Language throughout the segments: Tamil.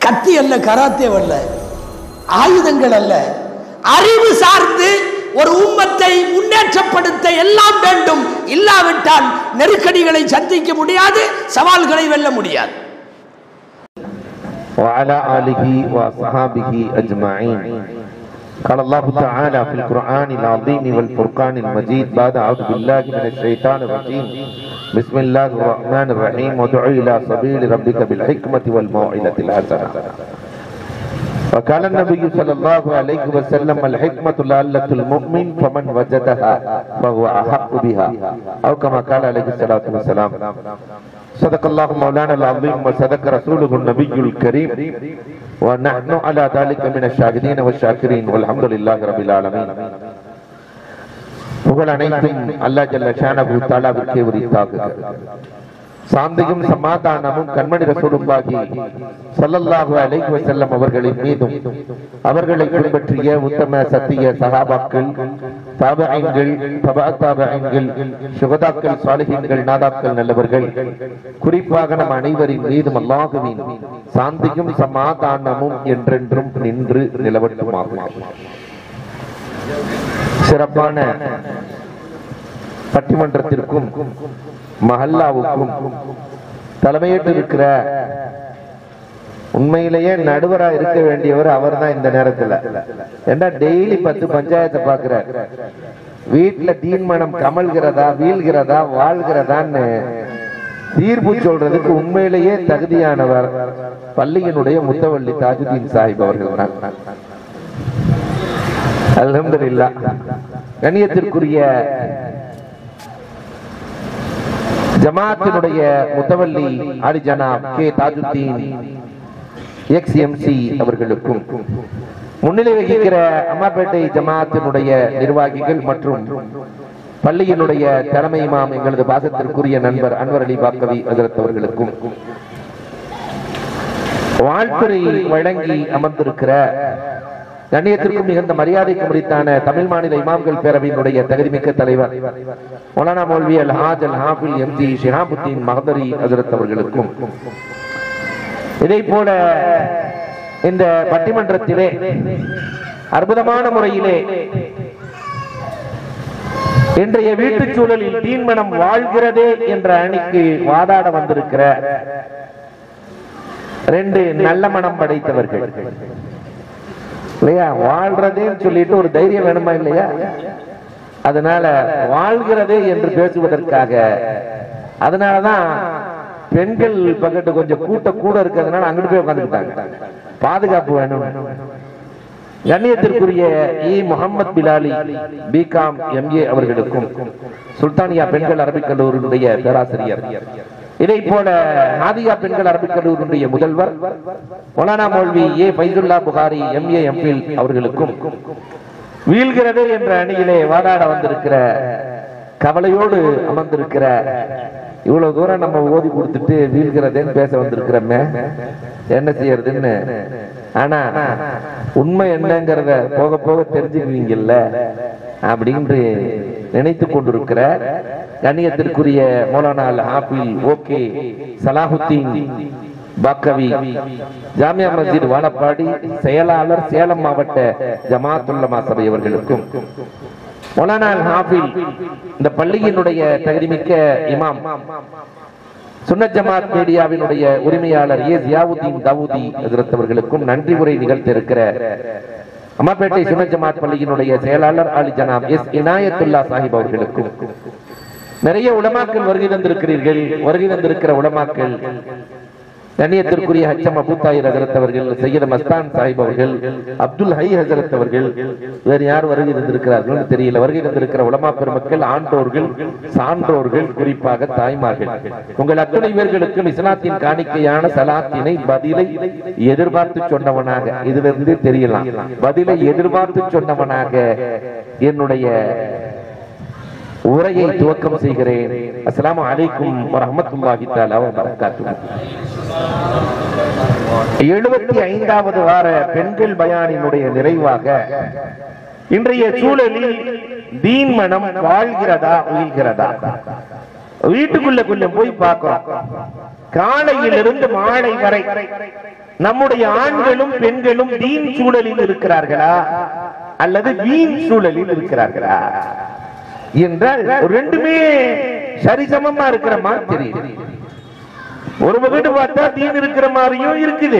கத்தி அல்ல கராத்தே அல்ல ஆயுதங்கள் அல்ல அறிவு சார்ந்து ஒரு உம்மத்தை முன்னேற்றப்படுத்த எல்லாம் வேண்டும் இல்லாவிட்டால் நெருக்கடிகளை சந்திக்க முடியாது சவால்களை வெல்ல முடியாது وعلى آله وصحابه أجمعين قال الله تعالى في القرآن العظيم والفرقان المجيد بعد أعوذ بالله من الشيطان الرجيم بسم الله الرحمن الرحيم وادع إلى سبيل ربك بالحكمة والموعظة الحسنة وقال النبي صلى الله عليه وسلم الحكمة لعلة المؤمن فمن وجدها فهو أحق بها أو كما قال عليه الصلاة والسلام صدق الله مولانا العظيم وصدق رسوله النبي الكريم ونحن على ذلك من الشاهدين والشاكرين والحمد لله رب العالمين புகழ் அனைத்தும் அல்லாஹ் ஜல்ல ஷானஹு தஆலாவிற்கே உரித்தாகுக சாந்தியும் சமாதானமும் கண்மணி ரசூலுல்லாஹி ஸல்லல்லாஹு அலைஹி வஸல்லம் அவர்களின் மீதும் அவர்களை பின்பற்றிய உத்தம சத்திய சஹாபாக்கள் தாபஈன்கள் தபா தாபஈன்கள் சுகதாக்கள் சாலிஹீன்கள் நாதாக்கள் நல்லவர்கள் குறிப்பாக நம் அனைவரின் மீதும் அல்லாஹுவின் சாந்தியும் சமாதானமும் என்றென்றும் நின்று நிலவட்டுமாகும் சிறப்பான பட்டிமன்றத்திற்கும் மஹல்லாவுக்கும் தலைமையேற்று இருக்கிற உண்மையிலேயே நடுவரா இருக்க வேண்டியவர் அவர் தான் இந்த நேரத்துல ஏண்டா டெய்லி பத்து பஞ்சாயத்தை பாக்குறார் வீட்டுல தீன்மனம் கமல்கிறதா வீழ்கிறதா வாழ்கிறதான்னு தீர்ப்பு சொல்றதுக்கு உண்மையிலேயே தகுதியானவர் பள்ளியினுடைய முத்தவள்ளி தாஜுதீன் சாஹிப் அவர்கள் தான் அல்ஹம்துலில்லா கண்ணியத்திற்குரிய ஜமாத்தினுடைய முத்தவல்லி ஆடி ஜனாப் கே தாஜுத்தீன் எக்ஸ் எம்சி அவர்களுக்கும் முன்னிலை வகிக்கிற அம்மாப்பேட்டை ஜமாத்தினுடைய நிர்வாகிகள் மற்றும் பள்ளியினுடைய தலைமை இமாம் எங்களது பாசத்திற்குரிய நண்பர் அன்வர் அலி பாக்கவி ஹஜரத் அவர்களுக்கும் வாழ்த்துறை வழங்கி அமர்ந்திருக்கிற கண்ணியத்திற்கும் மிகுந்த மரியாதைக்கு முறித்தான தமிழ் மாநில இமாம்கள் பேரவையினுடைய தகுதிமிக்க தலைவர் மௌலானா மௌல்வி அல் ஹாஜ் அல் ஹாஃபில் எம்ஜி ஷிஹாபுத்தீன் மஹதரி ஹஜரத் அவர்களுக்கும் இதை போல இந்த பட்டிமன்றத்திலே அற்புதமான முறையிலே இன்றைய வீட்டுச் சூழலில் தீன்மனம் வாழ்கிறதே என்ற அணிக்கு வாதாட வந்திருக்கிற ரெண்டு நல்ல மனம் படைத்தவர்கள் இல்லையா வாழ்றதேன்னு சொல்லிட்டு ஒரு தைரியம் வேணுமா இல்லையா அதனால வாழ்கிறதே என்று பேசுவதற்காக அதனாலதான் பெண்கள் பக்கத்து கொஞ்சம் கூட்ட கூட இருக்கிறதுனால அங்கிட்டு போய் உட்காந்துக்கிட்டாங்க பாதுகாப்பு வேணும் கண்ணியத்திற்குரிய E Mohammed Bilali BCom MA அவர்களுக்கும் சுல்தானியா பெண்கள் அரபிக் கல்லூரியினுடைய பேராசிரியர் இதை போல நாதியா பெண்கள் அரபிக் கல்லூரியினுடைய முதல்வர் Maulana Maulvi A Baitullah Bukhari MA MPhil அவர்களுக்கும் வீழ்கிறது என்ற அணியிலே வாதாட வந்திருக்கிற கவலையோடு அமர்ந்திருக்கிற இவ்வளவு தூரம் நம்ம ஓதி கொடுத்துட்டு வீழ்கிறதேன்னு பேச வந்திருக்கிறோமே என்ன செய்யறதுன்னு ஆனா உண்மை என்னங்கிறத போக போக தெரிஞ்சுக்குவீங்கல்ல அப்படின்னு நினைத்து கொண்டிருக்கிற கண்ணியத்திற்குரிய மௌலானா அல் ஆப்பிள் ஓகே சலாஹுத்தீன் பாக்கவி ஜாமியா மஸ்ஜித் வாழப்பாடி செயலாளர் சேலம் மாவட்ட ஜமாத்துல்லமா சபை அவர்களுக்கும் மௌலானா அல் ஹாஃபில் இந்த பள்ளியினுடைய தகுதிமிக்க இமாம் சுன்னத் ஜமாத் மீடியாவினுடைய உரிமையாளர் ஏ ஜியாவுதீன் தாவூதி ஹஜ்ரத் அவர்களுக்கும் நன்றி உரை நிகழ்த்த இருக்கிற அம்மாப்பேட்டை சுன்னத் ஜமாத் பள்ளியினுடைய செயலாளர் ஆலி ஜனாப் எஸ் இனாயத்துல்லா சாஹிப் அவர்களுக்கும் நிறைய உலமாக்கள் வருகை தந்திருக்கிறீர்கள் வருகை தந்திருக்கிற உலமாக்கள் கண்ணியத்திற்குரிய ஹச்சம் அபுத்தாயிர் ஹசரத் அவர்கள் சையத் மஸ்தான் சாஹிப் அவர்கள் அப்துல் ஹை ஹசரத் அவர்கள் வேறு யார் வருகை தந்திருக்கிறார்கள் தெரியல வருகை தந்திருக்கிற உலமா பெருமக்கள் ஆண்டோர்கள் சான்றோர்கள் குறிப்பாக தாய்மார்கள் உங்கள் அத்துணை பேர்களுக்கும் இஸ்லாத்தின் காணிக்கையான சலாத்தினை பதிலை எதிர்பார்த்து சொன்னவனாக இதுல இருந்து தெரியலாம் பதிலை எதிர்பார்த்து சொன்னவனாக என்னுடைய உரையை துவக்கம் செய்கிறேன் அஸ்ஸலாமு அலைக்கும் வரஹ்மத்துல்லாஹி தஆலா வ பரக்காத்துஹு எழுபத்தி ஐந்தாவது வார பெண்கள் பயானினுடைய நிறைவாக இன்றைய சூழலில் தீன் மனம் வாழ்கிறதா உயிர்கிறதா வீட்டுக்குள்ள கொஞ்சம் போய் பார்க்கிறோம் காலையிலிருந்து மாலை வரை நம்முடைய ஆண்களும் பெண்களும் தீன் சூழலில் இருக்கிறார்களா அல்லது வீண் சூழலில் இருக்கிறார்களா என்றால் ரெண்டுமே சரிசமமா இருக்கிற மாதிரி தெரியுது ஒரு வகுடு பார்த்தா தீன் இருக்கிற மாதிரியும் இருக்குது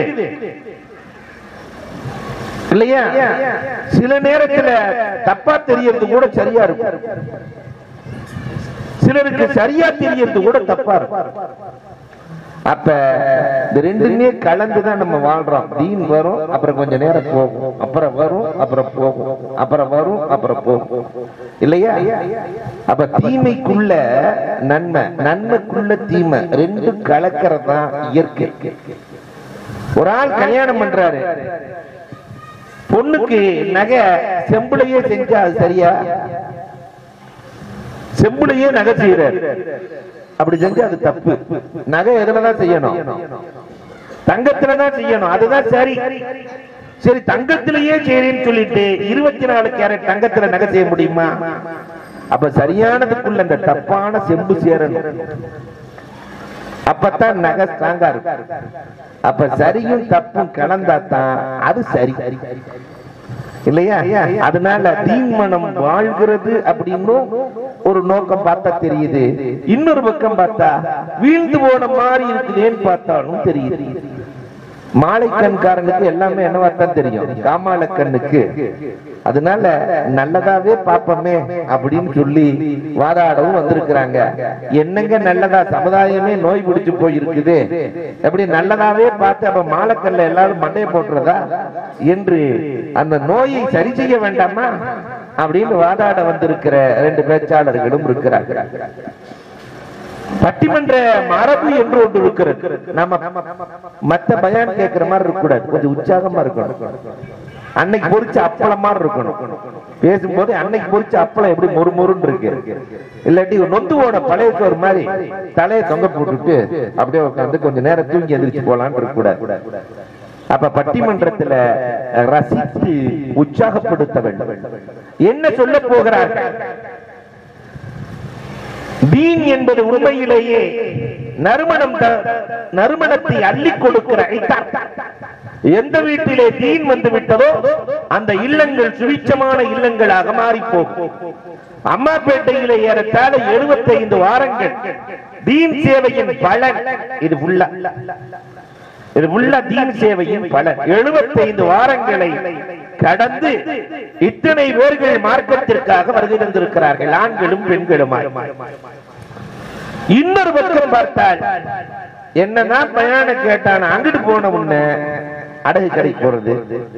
இல்லையா சில நேரத்துல தப்பா தெரியறது கூட சரியா இருக்கும் சிலருக்கு சரியா தெரியறது கூட தப்பா இருக்கும் அப்ப இந்த ரெண்டுமே கலந்துதான் நம்ம வாழ்றோம் தீன் வரும் அப்புறம் கொஞ்ச நேரம் போகும் அப்புறம் வரும் அப்புறம் போகும் அப்புறம் வரும் அப்புறம் போகும் இல்லையா அப்ப தீமைக்குள்ள நன்மை நன்மைக்குள்ள தீமை ரெண்டும் கலக்கிறது தான் இயற்கை ஒரு ஆள் கல்யாணம் பண்றாரு பொண்ணுக்கு நகை செம்புலையே செஞ்சா அது சரியா செம்புலையே நகை செய்யறாரு அப்படி செஞ்சா அது தப்பு நகை எதுலதான் செய்யணும் தங்கத்துலதான் செய்யணும் அதுதான் சரி சரி தங்கத்திலேயே சரின்னு சொல்லிட்டு இருபத்தி நாலு கேரட் தங்கத்துல நகை செய்ய முடியுமா அப்ப சரியானதுக்குள்ள அந்த தப்பான செம்பு சேரணும் அப்பதான் நகை ஸ்ட்ராங்கா இருக்கும் அப்ப சரியும் தப்பும் கலந்தாதான் அது சரி இல்லையா அதனால தீமனம் வாழ்கிறது அப்படின்னும் ஒரு நோக்கம் பார்த்தா தெரியுது இன்னொரு பக்கம் பார்த்தா வீழ்ந்து போன மாதிரி இருக்குதேன்னு பார்த்தாலும் தெரியுது மாலைக்கண்காரனுக்கு எல்லாமே என்னவா தான் தெரியும் காமால கண்ணுக்கு அதனால நல்லதாவே பாப்போமே அப்படின்னு சொல்லி வாதாடவும் வந்திருக்கிறாங்க என்னங்க நல்லதா சமுதாயமே நோய் பிடிச்சு போயிருக்குது எப்படி நல்லதாவே பார்த்து அப்ப மாலைக்கல்ல எல்லாரும் மண்டைய போட்டுறதா என்று அந்த நோயை சரி செய்ய வேண்டாமா அப்படின்னு வாதாட வந்திருக்கிற ரெண்டு பேச்சாளர்களும் இருக்கிறார்கள் பட்டிமன்ற மரபு என்று ஒன்று இருக்கிறது நம்ம மத்த பயான் கேட்கிற மாதிரி இருக்க கூடாது கொஞ்சம் உற்சாகமா இருக்கணும் அன்னைக்கு பொரிச்ச அப்பளம் மாதிரி இருக்கணும் பேசும்போது அன்னைக்கு பொரிச்ச அப்பளம் எப்படி மொறு மொறுன்னு இருக்கு இல்லாட்டி நொத்துவோட பழைய சோறு மாதிரி தலையை தொங்க போட்டுட்டு அப்படியே உட்காந்து கொஞ்ச நேரம் தூங்கி எந்திரிச்சு போலான்னு இருக்க கூடாது அப்ப பட்டிமன்றத்துல ரசித்து உற்சாகப்படுத்த வேண்டும் என்ன சொல்ல போகிறார்கள் தீன் என்பது உண்மையிலேயே நறுமணம் த- நறுமணத்தை அள்ளி கொடுக்கிற ஐட்டம். எந்த வீட்டிலே தீன் வந்து விட்டதோ அந்த இல்லங்கள் சுவிச்சமான இல்லங்களாக மாறி போகும் அம்மாப்பேட்டையிலே ஏறத்தாழ 75 வாரங்கள் தீன் சேவையின் பலன் இது உள்ள இது உள்ள தீன் சேவையின் பலன் 75 வாரங்களை கடந்து இத்தனை பேர்கள் மார்க்கத்திற்காக வருகை தந்திருக்கிறார்கள் ஆண்களும் பெண்களுமாய் இன்னொரு பக்கம் பார்த்தால் என்னதான் பயணம் கேட்டான் அங்கிட்டு போன உடனே அடகு கடை போறது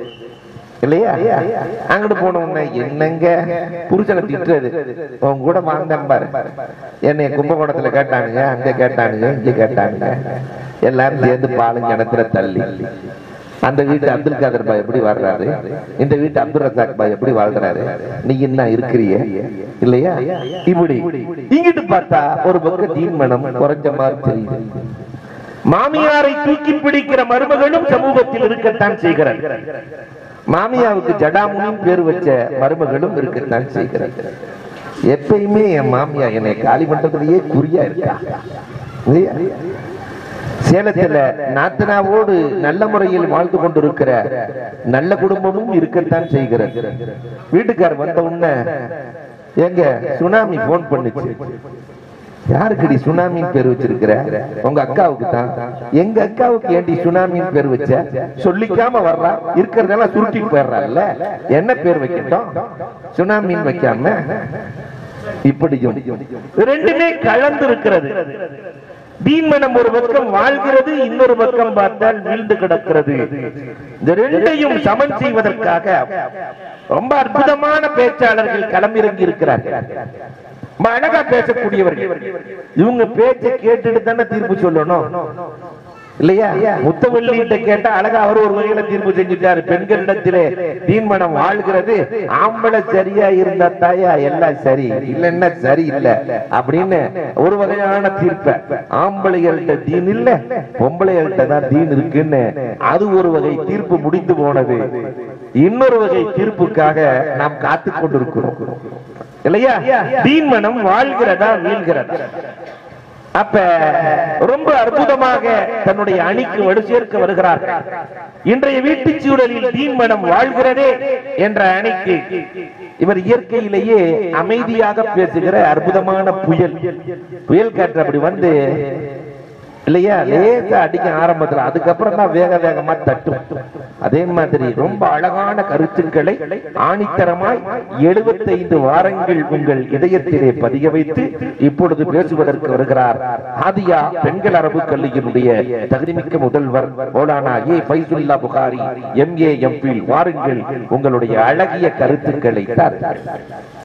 இல்லையா அங்கிட்டு போன உடனே என்னங்க புருஷனை திட்டுறது உன் கூட வாழ்ந்தேன் பாரு என்னை கும்பகோணத்துல கேட்டானுங்க அங்க கேட்டானுங்க இங்க கேட்டானுங்க எல்லாரும் சேர்ந்து பாலும் கிணத்துல தள்ளி அந்த வீட்டு அப்துல் காதர் பாய் எப்படி வாழ்றாரு இந்த வீட்டு அப்துல் ரசாக் பாய் எப்படி வாழ்றாரு நீ என்ன இருக்கிறிய இல்லையா இப்படி இங்கிட்டு பார்த்தா ஒரு பக்கம் தீன் மனம் குறைஞ்ச மாதிரி தெரியுது மாமியாரை தூக்கி பிடிக்கிற மருமகளும் சமூகத்தில் இருக்கத்தான் செய்கிறார் மாமியாவுக்கு ஜடாமுனின் பேர் வச்ச மருமகளும் இருக்கத்தான் செய்கிறார் எப்பயுமே என் மாமியா என்னை காலி பண்றதுலயே குறியா இருக்கா இல்லையா? சேலத்துல நாத்தனாவோடு நல்ல முறையில் வாழ்ந்து கொண்டிருக்கிற நல்ல குடும்பமும் இருக்கத்தான் செய்கிறது வீட்டுக்கார் வந்த உடனே எங்க சுனாமி போன் பண்ணுச்சு யாருக்குடி சுனாமின்னு பேர் வச்சிருக்கிற உங்க அக்காவுக்கு தான் எங்க அக்காவுக்கு ஏண்டி சுனாமின்னு பேர் வச்ச சொல்லிக்காம வர்றா இருக்கிறதெல்லாம் சுருட்டி போயிடுறாள்ல என்ன பேர் வைக்கட்டும் சுனாமின்னு வைக்காம இப்படியும் ரெண்டுமே கலந்து இருக்கிறது தீன்மனம் ஒரு பக்கம் வாழ்கிறது இன்னொரு பக்கம் பார்த்தால் வீழ்ந்து கிடக்கிறது இந்த ரெண்டையும் சமன் செய்வதற்காக ரொம்ப அற்புதமான பேச்சாளர்கள் களமிறங்கி இருக்கிறார்கள் ரொம்ப அழகா பேசக்கூடியவர்கள் இவங்க பேச்சை கேட்டுட்டு தானே தீர்ப்பு சொல்லணும் இல்லையா முத்தவள்ளிகிட்ட கேட்டா அழகா அவர் ஒரு வகையில தீர்ப்பு செஞ்சுட்டாரு பெண்களிடத்திலே தீன்மனம் வாழ்கிறது ஆம்பளை சரியா இருந்தா தாயா எல்லாம் சரி இல்லைன்னா சரி இல்ல அப்படின்னு ஒரு வகையான தீர்ப்ப ஆம்பளைகள்கிட்ட தீன் இல்ல பொம்பளைகள்கிட்ட தான் தீன் இருக்குன்னு அது ஒரு வகை தீர்ப்பு முடிந்து போனது இன்னொரு வகை தீர்ப்புக்காக நாம் காத்துக் கொண்டிருக்கிறோம் இல்லையா தீன்மனம் வாழ்கிறதா வீழ்கிறதா அப்ப ரொம்ப அற்புதமாக தன்னுடைய அணிக்கு வலு சேர்க்க வருகிறார் இன்றைய வீட்டுச் சூழலில் தீன்மனம் வாழ்கிறதே என்ற அணிக்கு இவர் இயற்கையிலேயே அமைதியாக பேசுகிற அற்புதமான புயல் புயல் காற்று அப்படி வந்து இல்லையா லேசா அடிக்க ஆரம்பத்துல அதுக்கப்புறம் தான் வேக வேகமா தட்டும் அதே மாதிரி ரொம்ப அழகான கருத்துக்களை ஆணித்தரமாய் 75 வாரங்கள் உங்கள் இதயத்திலே பதிய வைத்து இப்பொழுது பேசுவதற்கு வருகிறார் ஆதியா பெண்கள் அரபு கல்வியினுடைய தகுதிமிக்க முதல்வர் Maulana A Faizullah Bukhari M A MPhil வாருங்கள் உங்களுடைய அழகிய கருத்துக்களை தாருங்கள்